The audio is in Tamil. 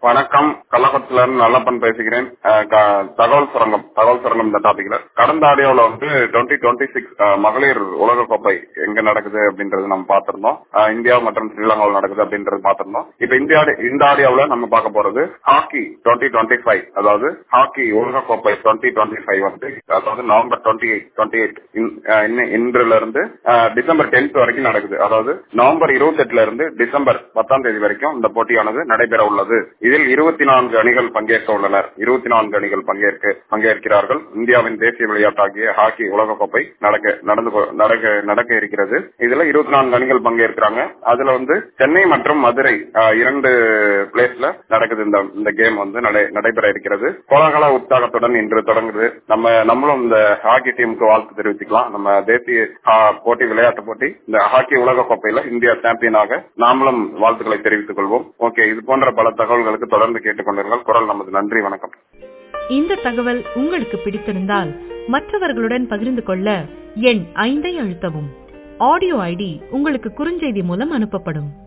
வணக்கம் கள்ளக்குளத்துல இருந்து நல்லப்பன் பேசுகிறேன் அஹ் க- தகவல் சுரங்கம் தகவல் சுரங்கம் இந்த டாபிக்ல கடந்த ஆடியோல வந்து டுவெண்ட்டி டுவெண்ட்டி சிக்ஸ் மகளிர் உலக கோப்பை எங்க நடக்குது அப்படின்றது நம்ம பார்த்திருந்தோம் அஹ் இந்தியா மற்றும் ஸ்ரீலங்காவில் நடக்குது அப்படின்றது பார்த்திருந்தோம் இப்ப இந்தியா இந்த ஆடியோவில் நம்ம பார்க்க போறது ஹாக்கி டுவெண்ட்டி டுவெண்ட்டி ஃபைவ் அதாவது ஹாக்கி உலக கோப்பை டுவெண்ட்டி டுவெண்ட்டி ஃபைவ் வந்து அதாவது November twenty eight twenty eight இன்றுல இருந்து அஹ், டிசம்பர் டென்த் வரைக்கும் நடக்குது அதாவது நவம்பர் இருபத்தி எட்டுல இருந்து டிசம்பர் பத்தாம் தேதி வரைக்கும் இந்த போட்டியானது நடைபெற உள்ளது இதில் இருபத்தி நான்கு அணிகள் பங்கேற்க உள்ளனர் இருபத்தி நான்கு அணிகள் பங்கேற்க பங்கேற்கிறார்கள் இந்தியாவின் தேசிய விளையாட்டாகிய ஹாக்கி உலகக்கோப்பை நடக்க நடந்து கொ- நடக்க நடக்க இருக்கிறது இதுல இருபத்தி நான்கு அணிகள் பங்கேற்கிறாங்க அதுல வந்து சென்னை மற்றும் மதுரை ஆஹ், இரண்டு பிளேஸ்ல நடக்குது இந்த இந்த கேம் வந்து நடை- நடைபெற இருக்கிறது கோலாகல உற்சாகத்துடன் இன்று தொடங்குது நம்ம நம்மளும் இந்த ஹாக்கி டீமுக்கு வாழ்த்து தெரிவித்துக்கலாம் நம்ம தேசிய ஆஹ், போட்டி விளையாட்டு போட்டி இந்த ஹாக்கி உலக கோப்பையில இந்தியா சாம்பியனாக நாமளும் வாழ்த்துக்களை தெரிவித்துக் கொள்வோம் ஓகே இது போன்ற பல தகவல்களுக்கு தொடர்ந்து கேட்டுக்கொண்டிருங்கள் குரல் நமது நன்றி வணக்கம் இந்த தகவல் உங்களுக்கு பிடித்திருந்தால் மற்றவர்களுடன் பகிர்ந்து கொள்ள எண் ஐந்தை அழுத்தவும் ஆடியோ ஐடி உங்களுக்கு குறுஞ்செய்தி மூலம் அனுப்பப்படும்